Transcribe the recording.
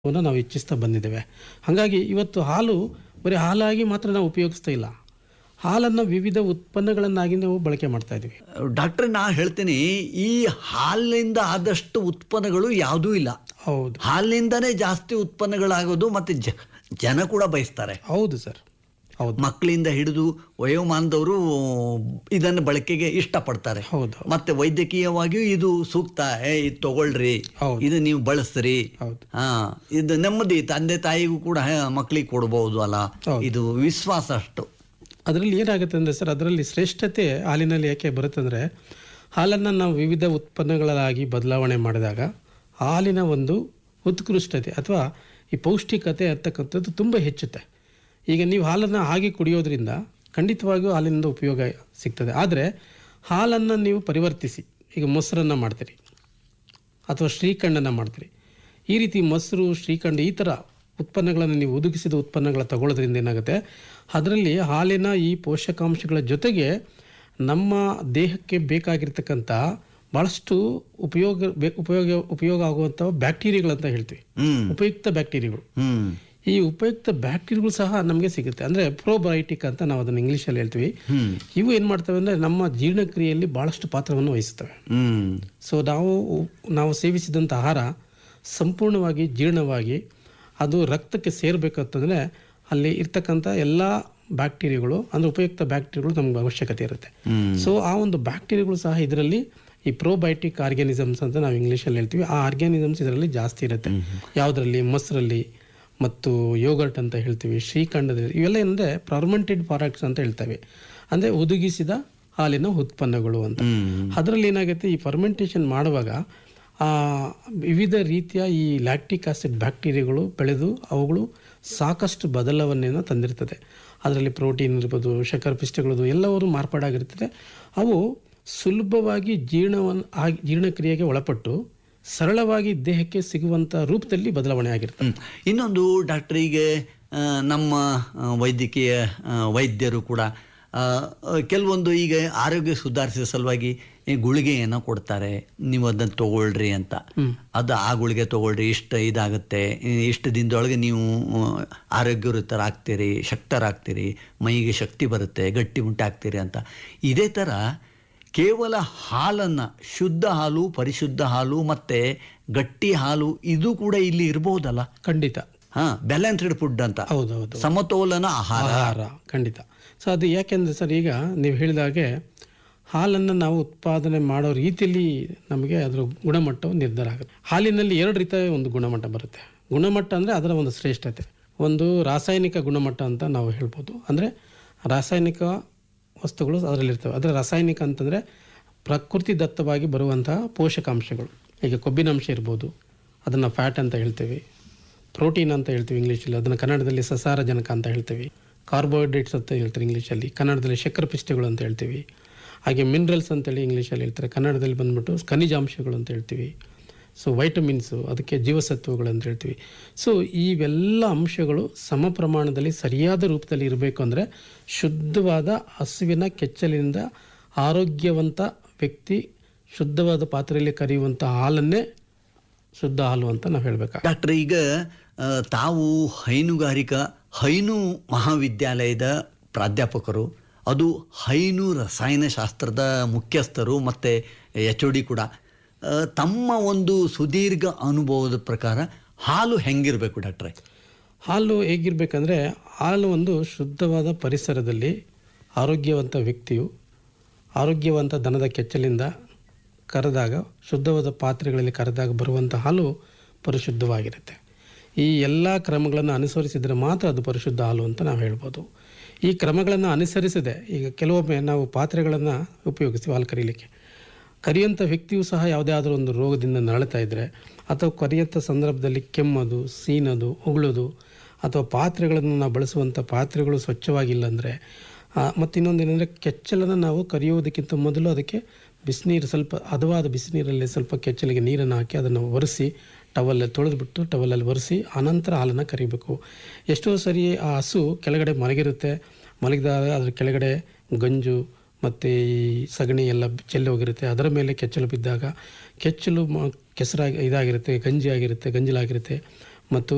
ವನ್ನು ನಾವು ಹೆಚ್ಚಿಸ್ತಾ ಬಂದಿದ್ದೇವೆ ಹಾಗಾಗಿ ಇವತ್ತು ಹಾಲು ಬರೀ ಹಾಲಾಗಿ ಮಾತ್ರ ನಾವು ಉಪಯೋಗಿಸ್ತಾ ಇಲ್ಲ ಹಾಲನ್ನು ವಿವಿಧ ಉತ್ಪನ್ನಗಳನ್ನಾಗಿ ನಾವು ಬಳಕೆ ಮಾಡ್ತಾ ಇದ್ದೀವಿ ಡಾಕ್ಟ್ರೆ ನಾ ಹೇಳ್ತೀನಿ ಈ ಹಾಲಿನಿಂದ ಆದಷ್ಟು ಉತ್ಪನ್ನಗಳು ಯಾವುದೂ ಇಲ್ಲ ಹೌದು ಹಾಲಿನಿಂದನೇ ಜಾಸ್ತಿ ಉತ್ಪನ್ನಗಳಾಗೋದು ಮತ್ತೆ ಜ ಜನ ಕೂಡ ಬಯಸ್ತಾರೆ ಹೌದು ಸರ್ ಹೌದು ಮಕ್ಕಳಿಂದ ಹಿಡಿದು ವಯೋಮಾನದವರು ಇದನ್ನು ಬಳಕೆಗೆ ಇಷ್ಟಪಡ್ತಾರೆ ಹೌದು ಮತ್ತೆ ವೈದ್ಯಕೀಯವಾಗಿಯೂ ಇದು ಸೂಕ್ತ ಏ ಇದು ತಗೊಳ್ರಿ ಹೌದು. ಇದು ನೀವು ಬಳಸ್ರಿ ಹೌದು ಹಾ ಇದು ನೆಮ್ಮದಿ ತಂದೆ ತಾಯಿಗೂ ಕೂಡ ಮಕ್ಕಳಿಗೆ ಕೊಡ್ಬೋದು ಅಲ್ಲ ಹೌದು. ಇದು ವಿಶ್ವಾಸ ಅಷ್ಟು ಅದರಲ್ಲಿ ಏನಾಗುತ್ತೆ ಅಂದರೆ ಸರ್ ಅದರಲ್ಲಿ ಶ್ರೇಷ್ಠತೆ ಹಾಲಿನಲ್ಲಿ ಯಾಕೆ ಬರುತ್ತಂದರೆ ಹಾಲನ್ನು ನಾವು ವಿವಿಧ ಉತ್ಪನ್ನಗಳಾಗಿ ಬದಲಾವಣೆ ಮಾಡಿದಾಗ ಹಾಲಿನ ಒಂದು ಉತ್ಕೃಷ್ಟತೆ ಅಥವಾ ಈ ಪೌಷ್ಟಿಕತೆ ಅಂತಕ್ಕಂಥದ್ದು ತುಂಬ ಹೆಚ್ಚುತ್ತೆ ಈಗ ನೀವು ಹಾಲನ್ನು ಹಾಗೆ ಕುಡಿಯೋದ್ರಿಂದ ಖಂಡಿತವಾಗಿಯೂ ಹಾಲಿನಿಂದ ಉಪಯೋಗ ಸಿಗ್ತದೆ ಆದರೆ ಹಾಲನ್ನು ನೀವು ಪರಿವರ್ತಿಸಿ ಈಗ ಮೊಸರನ್ನು ಮಾಡ್ತೀರಿ ಅಥವಾ ಶ್ರೀಖಂಡನ ಮಾಡ್ತೀರಿ ಈ ರೀತಿ ಮೊಸರು ಶ್ರೀಖಂಡ ಈ ಥರ ಉತ್ಪನ್ನಗಳನ್ನು ನೀವು ಒದಗಿಸಿದ ಉತ್ಪನ್ನಗಳ ತಗೊಳ್ಳೋದ್ರಿಂದ ಏನಾಗುತ್ತೆ ಅದರಲ್ಲಿ ಹಾಲಿನ ಈ ಪೋಷಕಾಂಶಗಳ ಜೊತೆಗೆ ನಮ್ಮ ದೇಹಕ್ಕೆ ಬೇಕಾಗಿರ್ತಕ್ಕಂಥ ಭಾಳಷ್ಟು ಉಪಯೋಗ ಬೆ- ಉಪಯೋಗ ಉಪಯೋಗ ಆಗುವಂಥ ಬ್ಯಾಕ್ಟೀರಿಯಾಗಳಂತ ಹೇಳ್ತೀವಿ ಹ್ಮ್ ಉಪಯುಕ್ತ ಬ್ಯಾಕ್ಟೀರಿಯಾಗಳು ಹ್ಮ್ ಈ ಉಪಯುಕ್ತ ಬ್ಯಾಕ್ಟೀರಿಯಾಗಳು ಸಹ ನಮಗೆ ಸಿಗುತ್ತೆ ಅಂದರೆ ಪ್ರೋಬಯೋಟಿಕ್ ಅಂತ ನಾವು ಅದನ್ನು ಇಂಗ್ಲೀಷಲ್ಲಿ ಹೇಳ್ತೀವಿ ಹ್ಮ್ ಇವು ಏನು ಮಾಡ್ತವೆ ಅಂದರೆ ನಮ್ಮ ಜೀರ್ಣಕ್ರಿಯೆಯಲ್ಲಿ ಭಾಳಷ್ಟು ಪಾತ್ರವನ್ನು ವಹಿಸ್ತವೆ ಹ್ಮ್ ಸೊ ನಾವು ನಾವು ಸೇವಿಸಿದಂಥ ಆಹಾರ ಸಂಪೂರ್ಣವಾಗಿ ಜೀರ್ಣವಾಗಿ ಅದು ರಕ್ತಕ್ಕೆ ಸೇರಬೇಕಂತಂದರೆ ಅಲ್ಲಿ ಇರ್ತಕ್ಕಂಥ ಎಲ್ಲ ಬ್ಯಾಕ್ಟೀರಿಯಾಗಳು ಅಂದರೆ ಉಪಯುಕ್ತ ಬ್ಯಾಕ್ಟೀರಿಯಾಗಳು ನಮ್ಗೆ ಅವಶ್ಯಕತೆ ಇರುತ್ತೆ ಹ್ಮ್ ಸೊ ಆ ಒಂದು ಬ್ಯಾಕ್ಟೀರಿಯಾಗಳು ಸಹ ಇದರಲ್ಲಿ ಈ ಪ್ರೋಬಯೋಟಿಕ್ ಆರ್ಗ್ಯಾನಿಸಮ್ಸ್ ಅಂತ ನಾವು ಇಂಗ್ಲೀಷಲ್ಲಿ ಹೇಳ್ತೀವಿ ಆ ಆರ್ಗ್ಯಾನಿಸಮ್ಸ್ ಇದರಲ್ಲಿ ಜಾಸ್ತಿ ಇರುತ್ತೆ ಯಾವುದರಲ್ಲಿ ಮೊಸರಲ್ಲಿ ಮತ್ತು ಯೋಗರ್ಟ್ ಅಂತ ಹೇಳ್ತೀವಿ ಶ್ರೀಖಂಡದಲ್ಲಿ ಇವೆಲ್ಲ ಏನಂದರೆ ಪರ್ಮೆಂಟೆಡ್ ಪ್ರಾಡಕ್ಟ್ಸ್ ಅಂತ ಹೇಳ್ತೇವೆ ಅಂದರೆ ಒದಗಿಸಿದ ಹಾಲಿನ ಉತ್ಪನ್ನಗಳು ಅಂತ ಹ್ಮ್ ಅದರಲ್ಲಿ ಏನಾಗುತ್ತೆ ಈ ಫರ್ಮೆಂಟೇಷನ್ ಮಾಡುವಾಗ ಆ, ವಿವಿಧ ರೀತಿಯ ಈ ಲ್ಯಾಕ್ಟಿಕ್ ಆಸಿಡ್ ಬ್ಯಾಕ್ಟೀರಿಯಾಗಳು ಬೆಳೆದು ಅವುಗಳು ಸಾಕಷ್ಟು ಬದಲಾವಣೆಯನ್ನು ತಂದಿರ್ತದೆ ಅದರಲ್ಲಿ ಪ್ರೋಟೀನ್ ಇರ್ಬೋದು ಶರ್ಕರ ಪಿಷ್ಟಗಳದು ಎಲ್ಲವರು ಮಾರ್ಪಾಡಾಗಿರ್ತದೆ ಅವು ಸುಲಭವಾಗಿ ಜೀರ್ಣವನ್ನು ಆಗಿ ಜೀರ್ಣಕ್ರಿಯೆಗೆ ಒಳಪಟ್ಟು ಸರಳವಾಗಿ ದೇಹಕ್ಕೆ ಸಿಗುವಂಥ ರೂಪದಲ್ಲಿ ಬದಲಾವಣೆ ಆಗಿರ್ತದೆ ಹ್ಮ್. ಇನ್ನೊಂದು ಡಾಕ್ಟರ್ ಈಗ ಆ, ನಮ್ಮ ಆ, ವೈದ್ಯಕೀಯ ಆ, ವೈದ್ಯರು ಕೂಡ ಆ, ಆ, ಕೆಲವೊಂದು ಈಗ ಆರೋಗ್ಯ ಸುಧಾರಿಸುವ ಸಲುವಾಗಿ ಈ ಗುಳಿಗೆಯನ್ನು ಕೊಡ್ತಾರೆ ನೀವು ಅದನ್ನು ತಗೊಳ್ರಿ ಅಂತ ಅದು ಆ ಗುಳಿಗೆ ತಗೊಳ್ರಿ ಇಷ್ಟು ಇದಾಗುತ್ತೆ ಈ- ಇಷ್ಟು ದಿನದೊಳಗೆ ನೀವು ಆ, ಆರೋಗ್ಯವಂತರಾಗ್ತೀರಿ ಶಕ್ತರಾಗ್ತೀರಿ ಮೈಗೆ ಶಕ್ತಿ ಬರುತ್ತೆ ಗಟ್ಟಿ ಉಂಟಾಗ್ತೀರಿ ಅಂತ ಇದೇ ಥರ ಕೇವಲ ಹಾಲನ್ನು ಶುದ್ಧ ಹಾಲು ಪರಿಶುದ್ಧ ಹಾಲು ಮತ್ತು ಗಟ್ಟಿ ಹಾಲು ಇದು ಕೂಡ ಇಲ್ಲಿ ಇರ್ಬೋದಲ್ಲ ಖಂಡಿತ ಹಾ ಬ್ಯಾಲೆನ್ಸ್ಡ್ ಫುಡ್ ಅಂತ ಹೌದು ಹೌದು ಸಮತೋಲನ ಆಹಾರ ಆಹಾರ ಖಂಡಿತ ಸೊ ಅದು ಯಾಕೆಂದರೆ ಸರ್ ಈಗ ನೀವು ಹೇಳಿದಾಗೆ ಹಾಲನ್ನು ನಾವು ಉತ್ಪಾದನೆ ಮಾಡೋ ರೀತಿಯಲ್ಲಿ ನಮಗೆ ಅದರ ಗುಣಮಟ್ಟವು ನಿರ್ಧಾರ ಆಗುತ್ತೆ ಹಾಲಿನಲ್ಲಿ ಎರಡು ರೀತಿಯ ಒಂದು ಗುಣಮಟ್ಟ ಬರುತ್ತೆ ಗುಣಮಟ್ಟ ಅಂದರೆ ಅದರ ಒಂದು ಶ್ರೇಷ್ಠತೆ ಒಂದು ರಾಸಾಯನಿಕ ಗುಣಮಟ್ಟ ಅಂತ ನಾವು ಹೇಳ್ಬೋದು ಅಂದರೆ ರಾಸಾಯನಿಕ ವಸ್ತುಗಳು ಅದರಲ್ಲಿರ್ತವೆ ಅದರ ರಾಸಾಯನಿಕ ಅಂತಂದರೆ ಪ್ರಕೃತಿ ದತ್ತವಾಗಿ ಬರುವಂತಹ ಪೋಷಕಾಂಶಗಳು ಈಗ ಕೊಬ್ಬಿನಾಂಶ ಇರ್ಬೋದು ಅದನ್ನು ಫ್ಯಾಟ್ ಅಂತ ಹೇಳ್ತೀವಿ ಪ್ರೋಟೀನ್ ಅಂತ ಹೇಳ್ತೀವಿ ಇಂಗ್ಲೀಷಲ್ಲಿ ಅದನ್ನು ಕನ್ನಡದಲ್ಲಿ ಸಸಾರಜನಕ ಅಂತ ಹೇಳ್ತೀವಿ ಕಾರ್ಬೋಹೈಡ್ರೇಟ್ಸ್ ಅಂತ ಹೇಳ್ತಾರೆ ಇಂಗ್ಲೀಷಲ್ಲಿ ಕನ್ನಡದಲ್ಲಿ ಶಕ್ಕರ ಪಿಷ್ಟಗಳು ಅಂತ ಹೇಳ್ತೀವಿ ಹಾಗೆ ಮಿನರಲ್ಸ್ ಅಂತೇಳಿ ಇಂಗ್ಲೀಷಲ್ಲಿ ಹೇಳ್ತಾರೆ ಕನ್ನಡದಲ್ಲಿ ಬಂದ್ಬಿಟ್ಟು ಖನಿಜಾಂಶಗಳು ಅಂತ ಹೇಳ್ತೀವಿ ಸೊ ವೈಟಮಿನ್ಸು ಅದಕ್ಕೆ ಜೀವಸತ್ವಗಳು ಅಂತ ಹೇಳ್ತೀವಿ ಸೊ ಇವೆಲ್ಲ ಅಂಶಗಳು ಸಮ ಪ್ರಮಾಣದಲ್ಲಿ ಸರಿಯಾದ ರೂಪದಲ್ಲಿ ಇರಬೇಕು ಅಂದರೆ ಶುದ್ಧವಾದ ಹಸುವಿನ ಕೆಚ್ಚಲಿನಿಂದ ಆರೋಗ್ಯವಂತ ವ್ಯಕ್ತಿ ಶುದ್ಧವಾದ ಪಾತ್ರೆಯಲ್ಲಿ ಕರೆಯುವಂಥ ಹಾಲನ್ನೇ ಶುದ್ಧ ಹಾಲು ಅಂತ ನಾವು ಹೇಳಬೇಕಾಗ ಡಾಕ್ಟರ್ ಈಗ ಆ, ತಾವು ಹೈನುಗಾರಿಕಾ ಹೈನು ಮಹಾವಿದ್ಯಾಲಯದ ಪ್ರಾಧ್ಯಾಪಕರು ಅದು ಹೈನು ರಸಾಯನಶಾಸ್ತ್ರದ ಮುಖ್ಯಸ್ಥರು ಮತ್ತು ಎಚ್ ಡಿ ಕೂಡ ಆ, ತಮ್ಮ ಒಂದು ಸುದೀರ್ಘ ಅನುಭವದ ಪ್ರಕಾರ ಹಾಲು ಹೆಂಗಿರಬೇಕು ಡಾಕ್ಟ್ರೆ ಹಾಲು ಹೇಗಿರಬೇಕಂದ್ರೆ ಹಾಲು ಒಂದು ಶುದ್ಧವಾದ ಪರಿಸರದಲ್ಲಿ ಆರೋಗ್ಯವಂತ ವ್ಯಕ್ತಿಯು ಆರೋಗ್ಯವಂತ ದನದ ಕೆಚ್ಚಲಿಂದ ಕರೆದಾಗ ಶುದ್ಧವಾದ ಪಾತ್ರೆಗಳಲ್ಲಿ ಕರೆದಾಗ ಬರುವಂಥ ಹಾಲು ಪರಿಶುದ್ಧವಾಗಿರುತ್ತೆ ಈ ಎಲ್ಲ ಕ್ರಮಗಳನ್ನು ಅನುಸರಿಸಿದರೆ ಮಾತ್ರ ಅದು ಪರಿಶುದ್ಧ ಹಾಲು ಅಂತ ನಾವು ಹೇಳ್ಬೋದು ಈ ಕ್ರಮಗಳನ್ನು ಅನುಸರಿಸದೆ ಈಗ ಕೆಲವೊಮ್ಮೆ ನಾವು ಪಾತ್ರೆಗಳನ್ನು ಉಪಯೋಗಿಸ್ತೀವಿ ಹಾಲು ಕರೀಲಿಕ್ಕೆ ಕರಿಯಂಥ ವ್ಯಕ್ತಿಯು ಸಹ ಯಾವುದೇ ಆದರೂ ಒಂದು ರೋಗದಿಂದ ನರಳ್ತಾ ಇದ್ದರೆ ಅಥವಾ ಕರಿಯಂಥ ಸಂದರ್ಭದಲ್ಲಿ ಕೆಮ್ಮೋದು ಸೀನೋದು ಉಗುಳೋದು ಅಥವಾ ಪಾತ್ರೆಗಳನ್ನು ನಾವು ಬಳಸುವಂಥ ಪಾತ್ರೆಗಳು ಸ್ವಚ್ಛವಾಗಿಲ್ಲ ಅಂದರೆ ಮತ್ತು ಇನ್ನೊಂದು ಏನಂದರೆ ಕೆಚ್ಚಲನ್ನು ನಾವು ಕರಿಯೋದಕ್ಕಿಂತ ಮೊದಲು ಅದಕ್ಕೆ ಬಿಸಿನೀರು ಸ್ವಲ್ಪ ಹದವಾದ ಬಿಸಿನೀರಲ್ಲಿ ಸ್ವಲ್ಪ ಕೆಚ್ಚಲಿಗೆ ನೀರನ್ನು ಹಾಕಿ ಅದನ್ನು ಒರೆಸಿ ಟವಲ್ ತೊಳೆದ್ಬಿಟ್ಟು ಟವಲಲ್ಲಿ ಒರೆಸಿ ಆನಂತರ ಹಾಲನ್ನು ಕರಿಬೇಕು ಎಷ್ಟೋ ಸರಿ ಆ ಹಸು ಕೆಳಗಡೆ ಮಲಗಿರುತ್ತೆ ಮಲಗಿದಾಗ ಅದ್ರ ಕೆಳಗಡೆ ಗಂಜು ಮತ್ತು ಈ ಸಗಣಿ ಎಲ್ಲ ಚೆಲ್ಲಿ ಹೋಗಿರುತ್ತೆ ಅದರ ಮೇಲೆ ಕೆಚ್ಚಲು ಬಿದ್ದಾಗ ಕೆಚ್ಚಲು ಮ ಕೆಸರಾಗಿ ಇದಾಗಿರುತ್ತೆ ಗಂಜಿ ಆಗಿರುತ್ತೆ ಗಂಜಲಾಗಿರುತ್ತೆ ಮತ್ತು